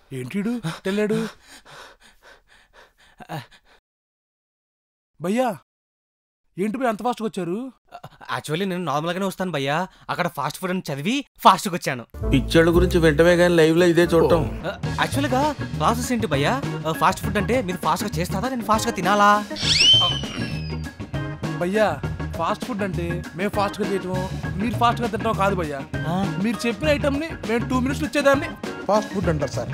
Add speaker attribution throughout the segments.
Speaker 1: ఏంటిడు తెల్లాడు భయ్యా ఏంటి భయ్యా అంత ఫాస్ట్గా వచ్చారు
Speaker 2: యాక్చువల్లీ నేను నార్మల్గానే వస్తాను భయ్యా అక్కడ ఫాస్ట్ ఫుడ్ అని చదివి ఫాస్ట్గా వచ్చాను
Speaker 3: పిచ్చోళ్ళ గురించి వెంటనే కానీ లైవ్ లో ఇదే చూడటం
Speaker 2: యాక్చువల్గా ప్రాసెస్ ఏంటి భయ్యా ఫాస్ట్ ఫుడ్ అంటే మీరు ఫాస్ట్గా చేస్తారా నేను ఫాస్ట్గా తినాలా
Speaker 1: భయ్యా ఫాస్ట్ ఫుడ్ అంటే మేము ఫాస్ట్గా చేయటం మీరు ఫాస్ట్గా తింటాం కాదు భయ్యా మీరు చెప్పిన ఐటమ్ని మేము టూ మినిట్స్ వచ్చేదాన్ని ఫాస్ట్ ఫుడ్ అంటారు సార్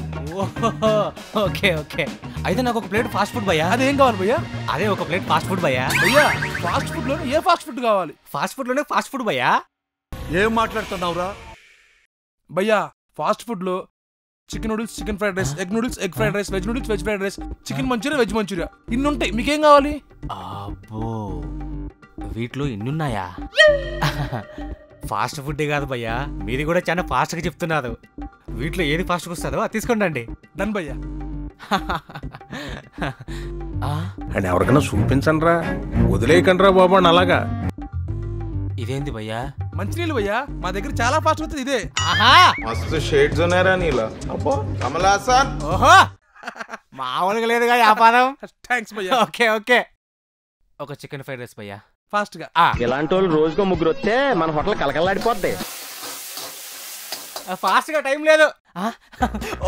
Speaker 2: ఓకే ఓకే అయితే నాకు ఒక ప్లేట్ ఫాస్ట్ ఫుడ్ భయ్యా
Speaker 1: అదేం కావాలి భయ్యా
Speaker 2: అదే ఒక ప్లేట్ ఫాస్ట్ ఫుడ్ భయ్యా
Speaker 1: భయ్యా ఫాస్ట్ ఫుడ్లో ఏ ఫాస్ట్ ఫుడ్ కావాలి
Speaker 2: ఫాస్ట్ ఫుడ్లోనే ఫాస్ట్ ఫుడ్ భయ్యా
Speaker 1: ఏం మాట్లాడుతున్నావురా భయ్యా ఫాస్ట్ ఫుడ్లో chicken noodles chicken fried rice egg noodles egg fried rice veg noodles veg fried rice chicken manchurian veg manchurian ఇన్ని ఉంటాయి మీకేం కావాలి
Speaker 2: అబ్బో వీటిలో ఎన్నున్నాయా ఫాస్ట్ ఫుడ్ కాదు భయ్యా మీది కూడా చాలా ఫాస్ట్గా చెప్తున్నారు వీటిలో ఏది ఫాస్ట్గా వస్తుందో అది తీసుకోండి
Speaker 1: డన్ భయ్యా
Speaker 3: అండ్ ఎవరికైనా చూపించండి రా వదిలేయకండి రా బాబు అని అలాగా
Speaker 2: ఇదేంది భయ్యా
Speaker 1: మంచినీళ్ళు భయ్యా మా దగ్గర చాలా ఫాస్ట్ అవుతుంది ఇదే
Speaker 2: ఆహా
Speaker 4: मस्त शेड्स ఉన్నాయరా నీలా అబ్బో కమల్ హాసన్
Speaker 2: ఓహో మామూలుగా లేదుగా వ్యాపారం
Speaker 1: థ్యాంక్స్ భయ్యా
Speaker 2: ఓకే ఓకే ఒక చికెన్ ఫ్రైడ్ రైస్ భయ్యా
Speaker 1: ఫాస్ట్ గా
Speaker 5: ఇలాంటి వాళ్ళు రోజుకో ముగ్గురు వస్తే మన హోటల్ కలకల్లాడిపోద్ది
Speaker 2: ఫాస్ట్గా టైం లేదు ఆ, ఓ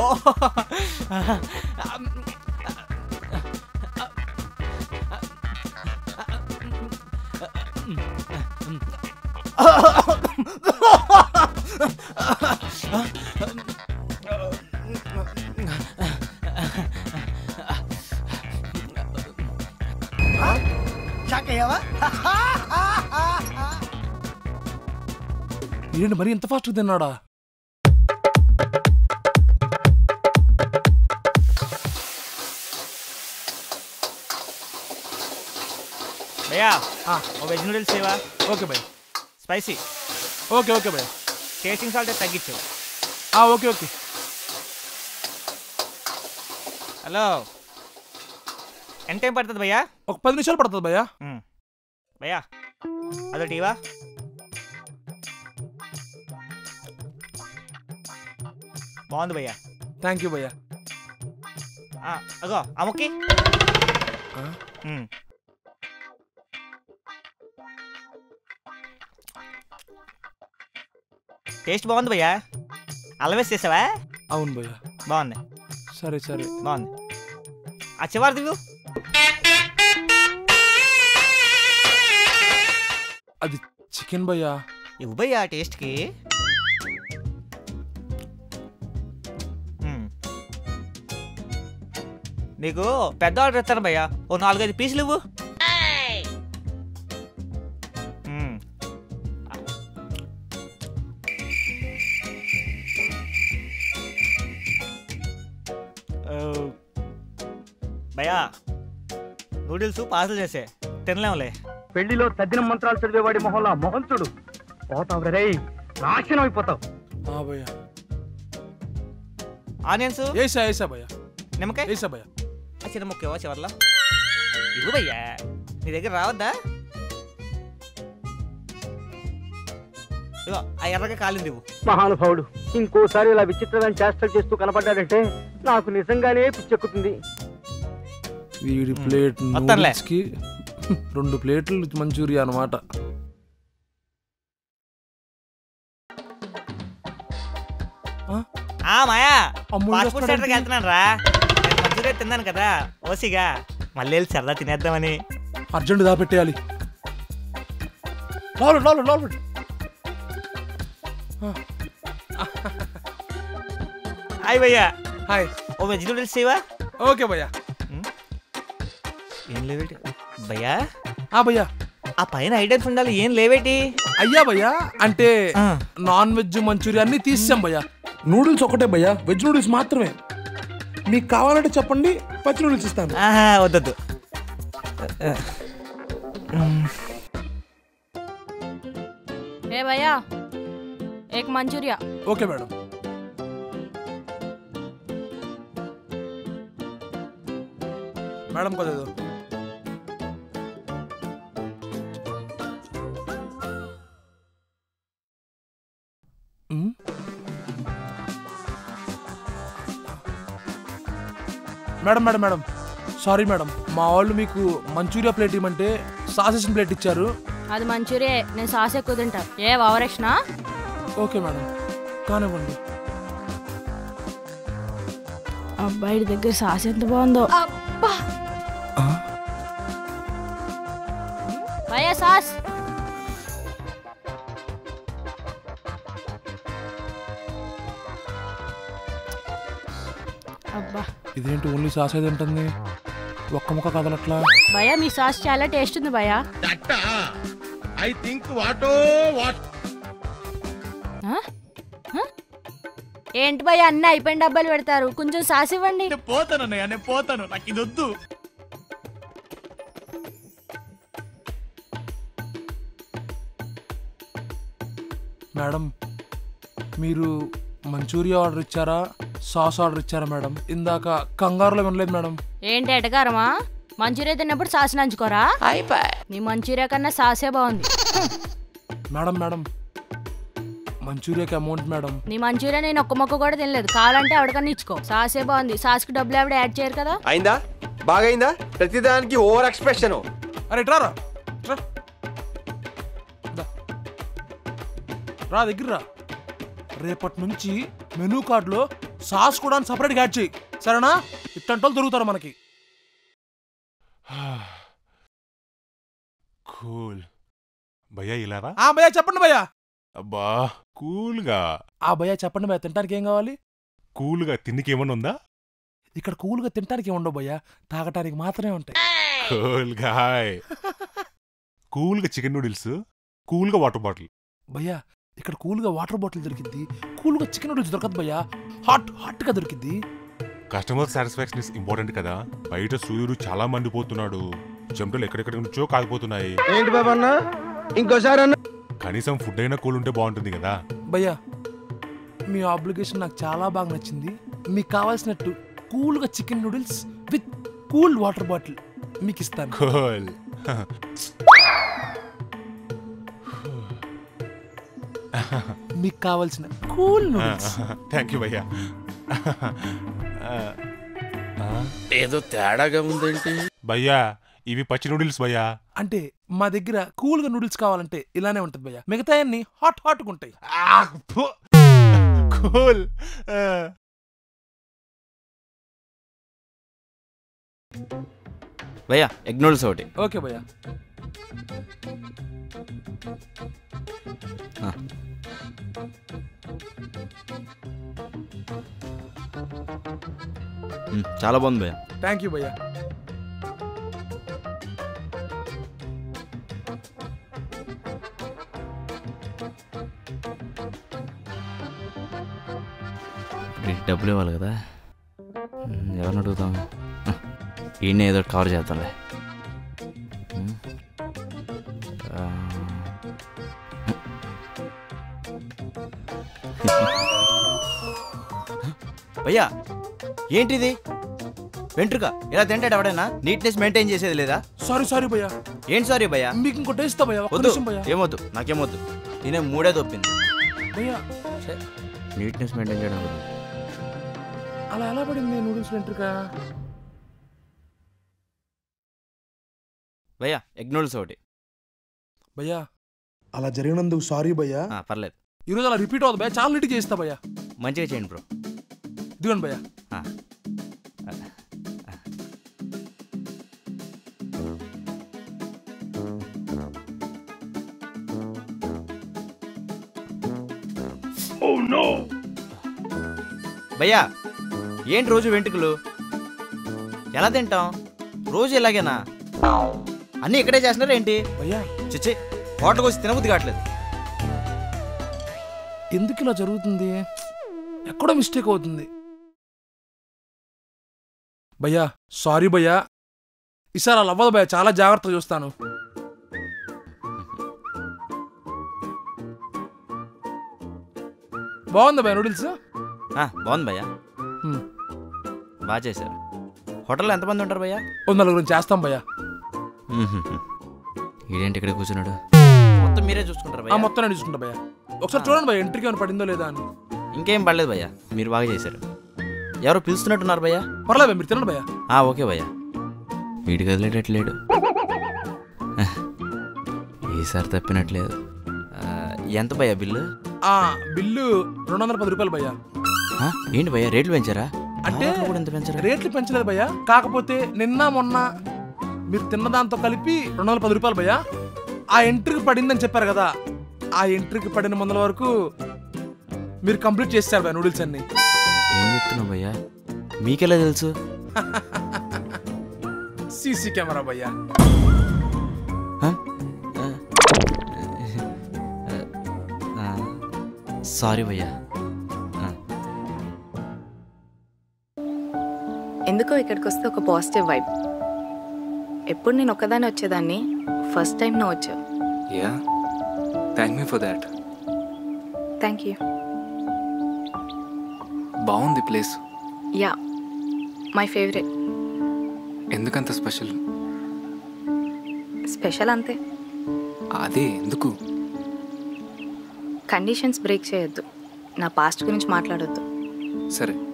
Speaker 1: ఏంటి మరి ఇంత ఫాస్ట్ తిన్నాడా
Speaker 2: భయ్యా ఓ వెజ్ నూడిల్స్ సేవా
Speaker 1: ఓకే భయ్యా
Speaker 2: స్పైసీ
Speaker 1: ఓకే ఓకే భయ్యా
Speaker 2: టేస్టింగ్ సాల్ట్ తగ్గించు
Speaker 1: ఆ, ఓకే ఓకే
Speaker 2: హలో ఎంత టైం పడుతుంది భయ్యా
Speaker 1: ఒక పది నిమిషాలు పడుతుంది భయ్యా
Speaker 2: భయ్యా అదో టీవా బాగుంది భయ్యా
Speaker 1: థ్యాంక్ యూ భయ్యా
Speaker 2: ఆ, అగో అమ్మకి
Speaker 1: ఆ?
Speaker 2: టేస్ట్ బాగుంది భయ్యా అలవేస్ చేసావా
Speaker 1: అవును భయ్యా
Speaker 2: బాగుంది
Speaker 1: సరే సరే
Speaker 2: బాగుంది ఆ చివరి దిగు
Speaker 1: అది చికెన్ భయ్యా
Speaker 2: ఇవ్వు భయ్యా టేస్ట్కి మ్మ్. నీకు పెద్ద ఆర్డర్ ఇస్తాను భయ్యా ఓ నాలుగైదు పీసులు ఇవ్వు మ్మ్. ఓ. భయ్యా నూడిల్స్ పార్సల్ చేసే తినలేములే
Speaker 5: పెళ్లిలో తద్దిన మంత్రాలు చదివేవాడి మొహంలో ఆ మొహం చూడు పోతావు రే నాశనం అయిపోతావు
Speaker 1: ఆ భయ్యా
Speaker 2: ఆనియన్స్
Speaker 1: వేసా వేసా భయ్యా
Speaker 2: నిమ్మకాయ
Speaker 1: వేసా భయ్యా
Speaker 2: ఆ చిన్న ముఖ్యమా చివర్లో ఇవ్వు భయ్యా నీ దగ్గర రావద్దా ఇగో ఆ ఎర్రగా కాలింది ఇవ్వు
Speaker 5: మహానుభావుడు ఇంకోసారి ఇలా విచిత్రమైన చేష్టలు చేస్తూ కనపడ్డాడంటే నాకు నిజంగానే పిచ్చెక్కుతుంది
Speaker 1: వీడి ప్లేట్
Speaker 2: వస్తానులే.
Speaker 1: నూడిల్స్ కి రెండు ప్లేట్లు మంచూరియా అనమాట
Speaker 2: ఆ మాయా
Speaker 1: అమ్మో,
Speaker 2: ఫాస్ట్ ఫుడ్
Speaker 1: వస్తాడేంటి?
Speaker 2: సెంటర్కి వెళ్తున్నాను రా నేను మంచూరియా తిన్నాను కదా ఓసిగా మళ్ళీ వెళ్ళి సరదా తినేద్దామని
Speaker 1: అర్జెంట్ దాపెట్టేయాలి లోపల లోపల లోపల
Speaker 2: హాయ్ భయ్యా
Speaker 1: హాయ్
Speaker 2: ఓ వెజ్ నూడిల్స్ ఇవా
Speaker 1: ఓకే భయ్యా
Speaker 2: ఏం లేవేటి భయ్యా
Speaker 1: ఆ భయ్యా
Speaker 2: ఆ పైన ఐటమ్స్ ఉండాలి ఏం లేవేటి
Speaker 1: అయ్యా భయ్యా అంటే నాన్ వెజ్ మంచూరియా అన్ని తీసాం భయ్యా నూడిల్స్ ఒకటే భయ్యా వెజ్ నూడిల్స్ మాత్రమే మీకు కావాలంటే చెప్పండి పచ్చి నూడిల్స్ ఇస్తాను
Speaker 2: ఆహా వద్దొద్దు
Speaker 6: ఏ భయ్యా एक मंचूरिया
Speaker 1: ఓకే మేడం మేడం కొద్దిగా madam madam madam sorry madam మా వాళ్ళు మీకు మంచూరియా ప్లేట్ ఇవ్వమంటే సాసెస్ ప్లేట్ ఇచ్చారు
Speaker 6: అది మంచూరియే నేను సాస్ ఎక్కువ తింటా ఏ ఓవరేషనా
Speaker 1: ఓకే మేడం కానివ్వండి
Speaker 6: అబ్బాయి దగ్గర సాస్ ఎంత బాగుందో భయ్యా సాస్ అబ్బా
Speaker 1: ఇదేంటి ఓన్లీ సాస్ ఏది ఉంటుంది ఒక్క ముక్క కదలట్లా
Speaker 6: భయ్యా మీ సాస్ చాలా టేస్ట్ ఉంది భయ్యా
Speaker 3: ఐ థింక్ వాటో వాట్
Speaker 6: ఆ? ఆ? ఏంటి భయ్యా అన్నీ అయిపోయిన డబ్బాలు పెడతారు కొంచెం సాస్ ఇవ్వండి
Speaker 7: పోతానన్నయ్య నేను పోతాను నాకు ఇది వద్దు
Speaker 1: మేడం మీరు మంచూరియా ఆర్డర్ ఇచ్చారా సాస్ ఆర్డర్ ఇచ్చారా మేడం ఇందాక కంగారులో వినలేదు మేడం
Speaker 6: ఏంటి ఎటకారమా మంచూరియా తిన్నప్పుడు సాస్ నంచుకోరా నీ మంచూరియా కన్నా సాసే బాగుంది
Speaker 1: మేడం మేడం మంచూరియాకి అమౌంట్ మేడం
Speaker 6: నీ మంచూరియా నేను ఒక్క మొక్క కూడా తినలేదు కావాలంటే ఆవిడకన్నా ఇచ్చుకో సాసే బాగుంది సాస్కి డబ్బులు ఆవిడ యాడ్ చేయరు కదా
Speaker 8: అయిందా బాగైందా ప్రతిదానికి ఓవర్ ఎక్స్ప్రెషన్
Speaker 1: అరే ట్రారా రా దా. రా దగ్గర రా రేపటి నుంచి మెనూ కార్డులో సాస్ కూడా సపరేట్గా యాడ్ చేయి సరేనా ఇట్టంటోళ్ళు దొరుకుతారు మనకి
Speaker 9: కూల్ భయ్యా ఇలారా
Speaker 1: ఆ భయ్యా చెప్పండి భయ్యా
Speaker 9: అబ్బా కూల్గా
Speaker 1: ఆ భయ్యా చెప్పండి భయ్యా తినడానికి ఏం కావాలి
Speaker 9: కూల్గా తిండికి ఏమన్నా ఉందా
Speaker 1: ఇక్కడ కూల్గా తినడానికి ఏం ఉండవు భయ్యా తాగటానికి మాత్రమే ఉంటాయి
Speaker 9: కూల్గా కూల్గా చికెన్ నూడిల్స్ కూల్గా వాటర్ బాటిల్
Speaker 1: భయ్యా ఇక్కడ కూల్గా వాటర్ బాటిల్ దొరికింది కూల్గా చికెన్ నూడిల్స్ దొరకదు భయ్యా హాట్ హాట్గా దొరికింది
Speaker 9: కస్టమర్ సాటిస్ఫాక్షన్ ఇస్ ఇంపార్టెంట్ కదా బయట సూర్యుడు చాలా మండిపోతున్నాడు చెమటలు ఎక్కడెక్కడి నుంచో కాగిపోతున్నాయి
Speaker 8: ఏంటి బాబా అన్న ఇంకోసారి అన్న
Speaker 9: కనీసం ఫుడ్ అయినా కూల్ ఉంటే బాగుంటుంది కదా
Speaker 1: భయ్యా మీ ఆబ్లిగేషన్ నాకు చాలా బాగా నచ్చింది మీకు కావాల్సినట్టు కూల్గా chicken noodles with cool water bottle మీకు ఇస్తాను
Speaker 9: కూల్
Speaker 1: మీకు కావాల్సిన కూల్ నూడిల్స్
Speaker 9: థ్యాంక్ యూ భయ్యా
Speaker 3: ఏదో తేడాగా ఉందేంటి
Speaker 9: భయ్యా ఇవి పచ్చి నూడిల్స్ భయ్యా
Speaker 1: అంటే మా దగ్గర కూల్గా నూడిల్స్ కావాలంటే ఇలానే ఉంటుంది భయ్యా మిగతా అన్ని హాట్ హాట్గా ఉంటాయి
Speaker 9: కూల్
Speaker 7: భయ్యా ఎగ్ నూడిల్స్ ఒకటి
Speaker 1: ఓకే భయ్యా
Speaker 7: మ్, చాలా బాగుంది భయ్యా
Speaker 1: థ్యాంక్ యూ భయ్యా
Speaker 7: వీడికి డబ్బులు ఇవ్వాలి కదా మ్, ఎవరిని అడుగుతాం ఈయన ఏదో ఒకటి కవర్ చేద్దాంలే మ్. ఆ, భయ్యా ఏంటిది వెంట్రుక ఇలా తింటాడు ఎవడైనా నీట్నెస్ మెయింటైన్ చేసేది లేదా
Speaker 1: సారీ సారీ భయ్యా
Speaker 7: ఏంటి సారీ భయ్యా
Speaker 1: మీకు ఇంకో టేస్ట్ భయ్యా ఒక్క
Speaker 7: వద్దు
Speaker 1: నిమిషం భయ్యా
Speaker 7: ఏమొద్దు నాకేమొద్దు నేనే మూడే తొప్పింది
Speaker 1: భయ్యా
Speaker 7: నీట్నెస్ మెయింటైన్ చేయడం వద్దు.
Speaker 1: అలా ఎలా పడింది నూడిల్స్ వెంట్రుక
Speaker 7: భయ్యా ఎగ్ నూడిల్స్ ఒకటి
Speaker 1: భయ్యా అలా జరిగినందుకు సారీ భయ్యా
Speaker 7: ఆ, పర్లేదు
Speaker 1: ఈరోజు అలా రిపీట్ అవుతుంది భయ్యా చాలా నీట్గా చేస్తా భయ్యా
Speaker 7: మంచిగా చేయండి బ్రో
Speaker 1: ఇదిగోండి భయ్యా
Speaker 7: ఆ. భయ్యా ఏంటి రోజు వెంట్రుకలు ఎలా తింటాం రోజు ఇలాగేనా అన్నీ ఇక్కడే చేస్తున్నారా ఏంటి
Speaker 1: భయ్యా
Speaker 7: చిచ్చి హోటల్కి వచ్చి తినబుద్ధి కావట్లేదు
Speaker 1: ఎందుకు ఇలా జరుగుతుంది ఎక్కడో మిస్టేక్ అవుతుంది భయ్యా సారీ భయ్యా ఈసారి అలా అవ్వదు భయ్యా చాలా జాగ్రత్తగా చూస్తాను బాగుందా భయ్యా నూడిల్స్
Speaker 7: ఆ, బాగుంది భయ్యా
Speaker 1: హ్మ్.
Speaker 7: బాగా చేశారు హోటల్లో ఎంతమంది ఉంటారు భయ్యా
Speaker 1: ఓ నలుగురు చేస్తాం భయ్యా
Speaker 7: ఇదేంటి ఇక్కడ కూర్చున్నాడు మొత్తం మీరే చూసుకుంటారు
Speaker 1: ఆ
Speaker 7: భయ్యా
Speaker 1: మొత్తం నేను చూసుకుంటా భయ్యా ఒకసారి చూడండి భయ్యా ఎంట్రీకి ఏమైనా పడిందో లేదా అని
Speaker 7: ఇంకేం పడలేదు భయ్యా మీరు బాగా చేశారు ఎవరో పిలుస్తున్నట్టున్నారు భయ్యా
Speaker 1: పర్లేదు భయ్యా, మీరు తినండి భయ్యా
Speaker 7: ఆ, ఓకే భయ్యా వీడికి వదిలేటట్లేడు ఈసారి తప్పినట్లేదు ఆ, ఎంత భయ్యా బిల్లు
Speaker 1: ఆ బిల్లు రెండు వందల పది రూపాయలు భయ్యా
Speaker 7: ఆ, ఏంటి భయ్యా రేట్లు పెంచారా
Speaker 1: అంటే
Speaker 7: ఆర్డర్లు కూడా ఎంత పెంచారా
Speaker 1: రేట్లు పెంచలేదు భయ్యా కాకపోతే నిన్న మొన్న మీరు తిన్న దాంతో కలిపి రెండు వందల పది రూపాయలు భయ్యా ఆ ఎంట్రీకి పడిందని చెప్పారు కదా ఆ ఎంట్రీకి పడిన మందుల వరకు మీరు కంప్లీట్ చేస్తారు భయ్యా నూడిల్స్ అన్ని
Speaker 7: ఏం చెప్తున్నావు భయ్యా మీకెలా తెలుసు
Speaker 1: సీసీ కెమెరా భయ్యా
Speaker 7: ఆ? ఆ. ఆ. సారీ భయ్యా ఆ.
Speaker 10: ఎందుకో ఇక్కడికి వస్తే ఒక పాజిటివ్ వైబ్ ఎప్పుడు నేను ఒక్కదాన్ని వచ్చేదాన్ని ఫస్ట్ టైం నువ్వు వచ్చావు
Speaker 11: yeah thank me for that
Speaker 10: thank you
Speaker 11: బాగుంది ప్లేస్
Speaker 10: యా మై ఫేవరెట్
Speaker 11: ఎందుకంత స్పెషల్
Speaker 10: స్పెషల్ అంతే
Speaker 11: అదే ఎందుకు
Speaker 10: కండిషన్స్ బ్రేక్ చేయొద్దు నా పాస్ట్ గురించి మాట్లాడొద్దు
Speaker 11: సరే